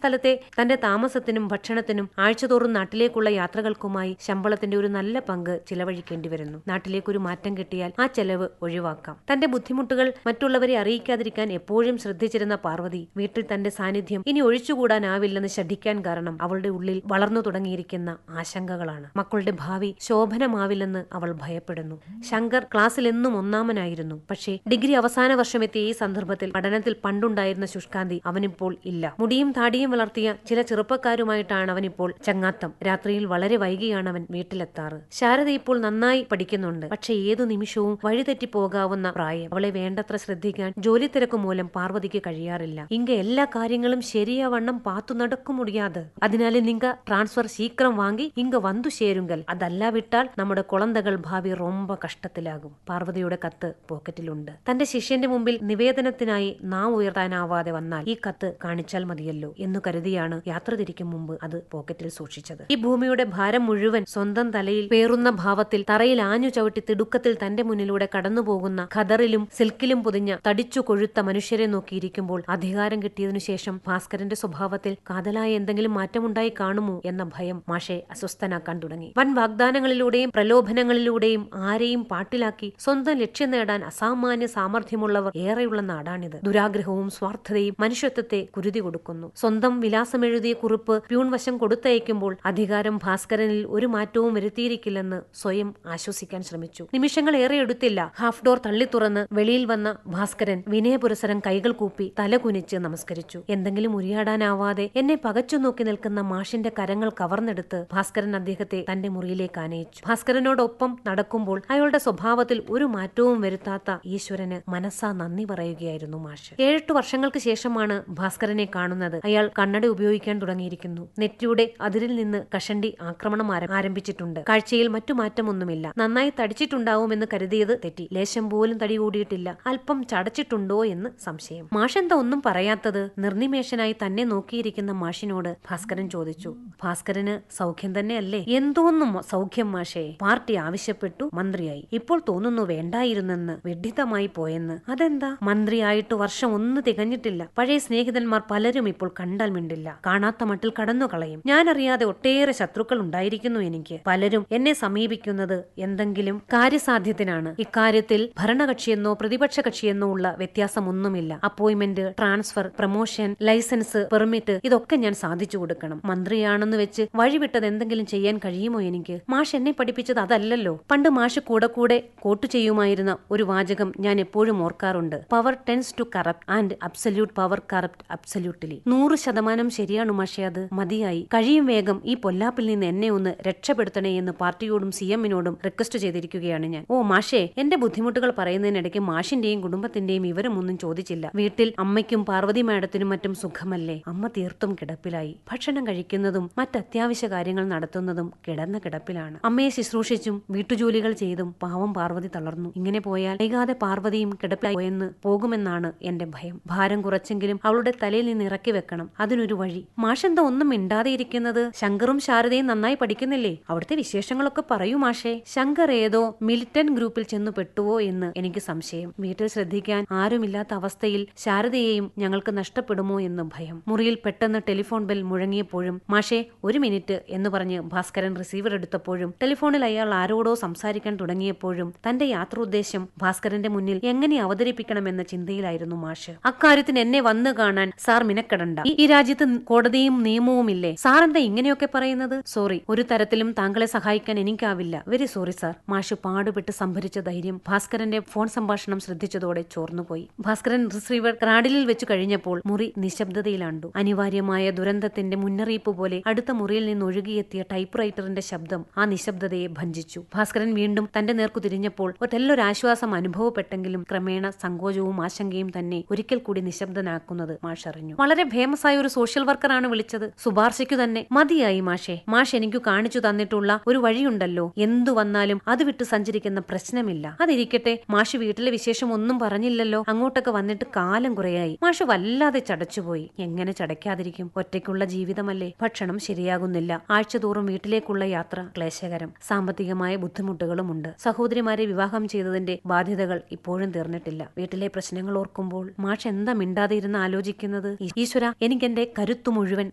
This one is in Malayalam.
സ്ഥലത്തെ തന്റെ താമസത്തിനും ഭക്ഷണത്തിനും ആഴ്ചതോറും നാട്ടിലേക്കുള്ള യാത്രകൾക്കുമായി ശമ്പളത്തിന്റെ ഒരു നല്ല പങ്ക് ചിലവഴിക്കേണ്ടി വരുന്നു നാട്ടിലേക്കൊരു മാറ്റം കിട്ടിയാൽ ആ ചെലവ് ഒഴിവാക്കാം തന്റെ ബുദ്ധിമുട്ടുകൾ മറ്റുള്ളവരെ അറിയിക്കാതിരിക്കാൻ എപ്പോഴും ശ്രദ്ധിച്ചിരുന്ന പാർവതി വീട്ടിൽ തന്റെ സാന്നിധ്യം ഇനി ഒഴിച്ചുകൂടാനാവില്ലെന്ന് ശഠിക്കാൻ കാരണം അവളുടെ ഉള്ളിൽ വളർന്നു തുടങ്ങിയിരിക്കുന്ന ആശങ്കകളാണ് മക്കളുടെ ഭാവി ശോഭനമാവില്ലെന്ന് അവൾ ഭയപ്പെടുന്നു ശങ്കർ ക്ലാസ്സിൽ എന്നും ഒന്നാമനായിരുന്നു പക്ഷേ ഡിഗ്രി അവസാന വർഷമെത്തിയ ഈ സന്ദർഭത്തിൽ പഠനത്തിൽ പണ്ടുണ്ടായിരുന്ന ശുഷ്കാന്തി അവനിപ്പോൾ ഇല്ല മുടിയും താടിയും വളർത്തിയ ചില ചെറുപ്പക്കാരുമായിട്ടാണ് അവനിപ്പോൾ ചങ്ങാത്തം രാത്രിയിൽ വളരെ വൈകിയാണ് അവൻ വീട്ടിലെത്താറ് ശാരദ ഇപ്പോൾ നന്നായി പഠിക്കുന്നുണ്ട് പക്ഷെ ഏതു നിമിഷവും വഴിതെറ്റി പോകാവുന്ന പ്രായം അവളെ വേണ്ടത്ര ശ്രദ്ധിക്കാൻ ജോലി തിരക്ക് മൂലം പാർവതിക്ക് കഴിയാറില്ല ഇങ്ക എല്ലാ കാര്യങ്ങളും ശരിയാവണ്ണം പാത്തു നടക്കും മുടിയാതെ അതിനാൽ നിങ്ക ട്രാൻസ്ഫർ ശീക്രം വാങ്ങി ഇങ്ക വന്നു ചേരുങ്കൽ അതല്ല വിട്ടാൽ നമ്മുടെ കുളന്തകൾ ഭാവി ரொம்ப കഷ്ടത്തിലാകും പാർവതിയുടെ കത്ത് പോക്കറ്റിലുണ്ട് തന്റെ ശിഷ്യന്റെ മുമ്പിൽ നിവേദനത്തിനായി നാം ഉയർത്താനാവാതെ വന്നാൽ ഈ കത്ത് കാണിച്ചാൽ മതിയല്ലോ എന്നു കരുതിയാണ് യാത്ര തിരിക്കും മുമ്പ് അത് പോക്കറ്റിൽ സൂക്ഷിച്ചത് ഈ ഭൂമിയുടെ ഭാരം മുഴുവൻ സ്വന്തം തലയിൽ പേറുന്ന ഭാവത്തിൽ തറയിൽ ആഞ്ഞു ചവിട്ടി തിടുക്കത്തിൽ തന്റെ മുന്നിലൂടെ കടന്നുപോകുന്ന ഖദറിലും സിൽക്കിലും പൊതിഞ്ഞ തടിച്ചു കൊഴുത്ത മനുഷ്യരെ നോക്കിയിരിക്കുമ്പോൾ അധികാരം കിട്ടിയതിനു ശേഷം ഭാസ്കരന്റെ സ്വഭാവത്തിൽ കാതലായ എന്തെങ്കിലും മാറ്റമുണ്ടായി കാണുമോ എന്ന ഭയം മാഷെ അസ്വസ്ഥനാക്കാൻ തുടങ്ങി വൻ വാഗ്ദാനങ്ങളിലൂടെയും പ്രലോഭനങ്ങളിലൂടെയും ആരെയും പാട്ടിലാക്കി സ്വന്തം ലക്ഷ്യം നേടാൻ അസാമാന്യ സാമർഥ്യമുള്ളവർ ഏറെയുള്ള നാടാണിത് ദുരാഗ്രഹവും സ്വാർത്ഥതയും മനുഷ്യത്വത്തെ കുരുതി കൊടുക്കുന്നു സ്വന്തം വിലാസമെഴുതിയ കുറിപ്പ് പ്യൂൺ വശം കൊടുത്തയക്കുമ്പോൾ അധികാരം ഭാസ്കരനിൽ ഒരു മാറ്റവും വരുത്തിയിരിക്കില്ലെന്ന് സ്വയം ആശ്വസിക്കാൻ ശ്രമിച്ചു നിമിഷങ്ങൾ ഏറെ എടുത്തില്ല ഹാഫ് ഡോർ തള്ളി തുറന്ന് വെളിയിൽ വന്ന ഭാസ്കരൻ വിനയപുരസരം കൈകൾ കൂപ്പി തല കുനിച്ച് നമസ്കരിച്ചു എന്തെങ്കിലും ഉരിയാടാനാവാതെ എന്നെ പകച്ചു നോക്കി നിൽക്കുന്ന മാഷിന്റെ കരങ്ങൾ കവർന്നെടുത്ത് ഭാസ്കരൻ അദ്ദേഹത്തെ തന്റെ മുറിയിലേക്ക് ആനയിച്ചു ഭാസ്കരനോടൊപ്പം നടക്കുമ്പോൾ അയാളുടെ സ്വഭാവത്തിൽ ഒരു മാറ്റവും വരുത്താത്ത ഈശ്വരന് മനസ്സാ നന്ദി പറയുകയായിരുന്നു മാഷ് ഏഴെട്ട് വർഷങ്ങൾക്ക് ശേഷമാണ് ഭാസ്കരനെ കാണുന്നത് അയാൾ കണ്ണട ഉപയോഗിക്കാൻ തുടങ്ങിയിരിക്കുന്നു നെറ്റിയുടെ അതിരിൽ നിന്ന് കഷണ്ടി ആക്രമണം ആരം- ആരംഭിച്ചിട്ടുണ്ട് കാഴ്ചയിൽ മറ്റു മാറ്റമൊന്നുമില്ല നന്നായി തടിച്ചിട്ടുണ്ടാവുമെന്ന് കരുതിയത് തെറ്റി ലേശം പോലും തടി കൂടിയിട്ടില്ല അല്പം ചടച്ചിട്ടുണ്ടോ എന്ന് സംശയം മാഷെന്താ ഒന്നും പറയാത്തത് നിർനിമേഷനായി തന്നെ നോക്കിയിരിക്കുന്ന മാഷിനോട് ഭാസ്കരൻ ചോദിച്ചു ഭാസ്കരന് സൗഖ്യം തന്നെയല്ലേ എന്തോന്നും സൗഖ്യം മാഷേ പാർട്ടി ആവശ്യപ്പെട്ടു മന്ത്രിയായി ഇപ്പോൾ തോന്നുന്നു വേണ്ടായിരുന്നെന്ന് വിഡിതമായി പോയെന്ന് അതെന്താ മന്ത്രിയായിട്ട് വർഷം ഒന്ന് തികഞ്ഞിട്ടില്ല പഴയ സ്നേഹിതന്മാർ പലരും ഇപ്പോൾ കണ്ടാൽ മിണ്ടില്ല കാണാത്ത മട്ടിൽ കടന്നു കളയും ഞാനറിയാതെ ഒട്ടേറെ ശത്രുക്കൾ ഉണ്ടായിരിക്കുന്നു എനിക്ക് പലരും എന്നെ സമീപിക്കുന്നത് എന്തെങ്കിലും കാര്യസാധ്യത്തിനാണ് ഇക്കാര്യത്തിൽ ഭരണകക്ഷിയെന്നോ പ്രതിപക്ഷ കക്ഷിയെന്നോ ഉള്ള വ്യത്യാസമൊന്നുമില്ല appointment transfer promotion licence permit ഇതൊക്കെ ഞാൻ സാധിച്ചു കൊടുക്കണം മന്ത്രിയാണെന്ന് വെച്ച് വഴിവിട്ടത് എന്തെങ്കിലും ചെയ്യാൻ കഴിയുമോ എനിക്ക് മാഷ് എന്നെ പഠിപ്പിച്ചത് അതല്ലല്ലോ പണ്ട് മാഷ് കൂടെ കൂടെ കോട്ട് ചെയ്യുമായിരുന്ന ഒരു വാചകം ഞാൻ എപ്പോഴും ഓർക്കാറുണ്ട് power tends to corrupt and absolute power corrupt absolutely നൂറ് ശതമാനം ശരിയാണ് മാഷെ അത് മതിയായി കഴിയും വേഗം ഈ പൊല്ലാപ്പിൽ നിന്ന് എന്നെ ഒന്ന് രക്ഷപ്പെടുത്തണേ എന്ന് പാർട്ടിയോടും സി എമ്മിനോടും റിക്വസ്റ്റ് ചെയ്തിരിക്കുകയാണ് ഞാൻ ഓ മാഷേ എന്റെ ബുദ്ധിമുട്ടുകൾ പറയുന്നതിനിടയ്ക്ക് മാഷിന്റെയും കുടുംബത്തിന്റെയും വിവരമൊന്നും ചോദിച്ചില്ല വീട്ടിൽ അമ്മയ്ക്കും പാർവതി മാഡത്തിനും മറ്റും സുഖമല്ലേ അമ്മ തീർത്തും കിടപ്പിലായി ഭക്ഷണം കഴിക്കുന്നതും മറ്റത്യാവശ്യ കാര്യങ്ങൾ നടത്തുന്നതും കിടന്ന കിടപ്പിലാണ് അമ്മയെ ശുശ്രൂഷിച്ചും വീട്ടുജോലികൾ ചെയ്തും പാവം പാർവതി തളർന്നു ഇങ്ങനെ പോയാൽ വൈകാതെ പാർവതിയും കിടപ്പിലായി പോയെന്ന് പോകുമെന്നാണ് എന്റെ ഭയം ഭാരം കുറച്ചെങ്കിലും അവളുടെ തലയിൽ നിന്ന് ഇറക്കി വെക്കണം അതിനൊരു വഴി മാഷെന്താ ഒന്നും മിണ്ടാതെ ഇരിക്കുന്നത് ശങ്കറും ശാരദയും നന്നായി പഠിക്കുന്നില്ലേ അവിടുത്തെ വിശേഷങ്ങളൊക്കെ പറയൂ മാഷേ ശങ്കർ ഏതോ മിലിറ്റന്റ് ഗ്രൂപ്പിൽ ചെന്നു പെട്ടുവോ എന്ന് എനിക്ക് സംശയം വീട്ടിൽ ശ്രദ്ധിക്കാൻ ആരുമില്ലാത്ത അവസ്ഥയിൽ ശാരദയെയും ഞങ്ങൾക്ക് നഷ്ടപ്പെടുമോ എന്ന് ഭയം മുറിയിൽ പെട്ടെന്ന് ടെലിഫോൺ ബെൽ മുഴങ്ങിയപ്പോഴും മാഷേ ഒരു മിനിറ്റ് എന്ന് പറഞ്ഞ് ഭാസ്കരൻ റിസീവർ എടുത്തപ്പോഴും ടെലിഫോണിൽ അയാൾ ആരോടോ സംസാരിക്കാൻ തുടങ്ങിയപ്പോഴും തന്റെ യാത്രോദ്ദേശം ഭാസ്കരന്റെ മുന്നിൽ എങ്ങനെ അവതരിപ്പിക്കണമെന്ന ചിന്തയിലായിരുന്നു മാഷ് അക്കാര്യത്തിന് എന്നെ വന്നു കാണാൻ സാർ മിനക്കെടണ്ട ഈ- ഈ രാജ്യത്ത് കോടതിയും നിയമവുമില്ലേ സാർ എന്താ ഇങ്ങനെയൊക്കെ പറയുന്നത് സോറി ഒരു തരത്തിലും താങ്കളെ സഹായിക്കാൻ എനിക്കാവില്ല വെരി സോറി സാർ മാഷ് പാടുപെട്ട് സംഭരിച്ച ധൈര്യം ഭാസ്കരന്റെ ഫോൺ സംഭാഷണം ശ്രദ്ധിച്ചതോടെ ചോർന്നുപോയി ഭാസ്കരൻ റിസീവർ ക്രാഡിലിൽ വെച്ച് കഴിഞ്ഞപ്പോൾ മുറി നിശബ്ദതയിലാണ്ടു അനിവാര്യമായ ദുരന്തത്തിന്റെ മുന്നറിയിപ്പ് പോലെ അടുത്ത മുറിയിൽ നിന്ന് ഒഴുകിയെത്തിയ ടൈപ്പ് റൈറ്ററിന്റെ ശബ്ദം ആ നിശബ്ദതയെ ഭഞ്ചിച്ചു ഭാസ്കരൻ വീണ്ടും തന്റെ നേർക്കു തിരിഞ്ഞപ്പോൾ ഒരെല്ലൊരാശ്വാസം അനുഭവപ്പെട്ടെങ്കിലും ക്രമേണ സങ്കോചവും ആശങ്കയും തന്നെ ഒരിക്കൽ കൂടി നിശബ്ദനാക്കുന്നത് മാഷ് അറിഞ്ഞു വളരെ ഫേമസ് ആയ ഒരു സോഷ്യൽ വർക്കറാണ് വിളിച്ചത് ശുപാർശയ്ക്കു തന്നെ മതിയായി മാഷെ മാഷ് എനിക്ക് കാണിച്ചു തന്നിട്ടുള്ള ഒരു വഴിയുണ്ടല്ലോ എന്തു വന്നാലും അത് വിട്ട് സഞ്ചരിക്കുന്ന പ്രശ്നമില്ല അതിരിക്കട്ടെ മാഷ് വീട്ടിലെ വിശേഷം ഒന്നും പറഞ്ഞില്ലല്ലോ അങ്ങോട്ടൊക്കെ വന്നിട്ട് കാലം കുറയായി മാഷ് വല്ലാതെ ചടച്ചുപോയി എങ്ങനെ ചടയ്ക്കാതിരിക്കും ഒറ്റയ്ക്കുള്ള ജീവിതമല്ലേ ഭക്ഷണം ശരിയാകുന്നില്ല ആഴ്ചതോറും വീട്ടിലേക്കുള്ള യാത്ര ക്ലേശകരം സാമ്പത്തികമായ ബുദ്ധിമുട്ടുകളുമുണ്ട് സഹോദരിമാരെ വിവാഹം ചെയ്തതിന്റെ ബാധ്യതകൾ ഇപ്പോഴും തീർന്നിട്ടില്ല വീട്ടിലെ പ്രശ്നങ്ങൾ ഓർക്കുമ്പോൾ മാഷ് എന്താ മിണ്ടാതെ ഇരുന്ന് ആലോചിക്കുന്നത് ഈശ്വര എനിക്കെന്റെ കരുത്തു മുഴുവൻ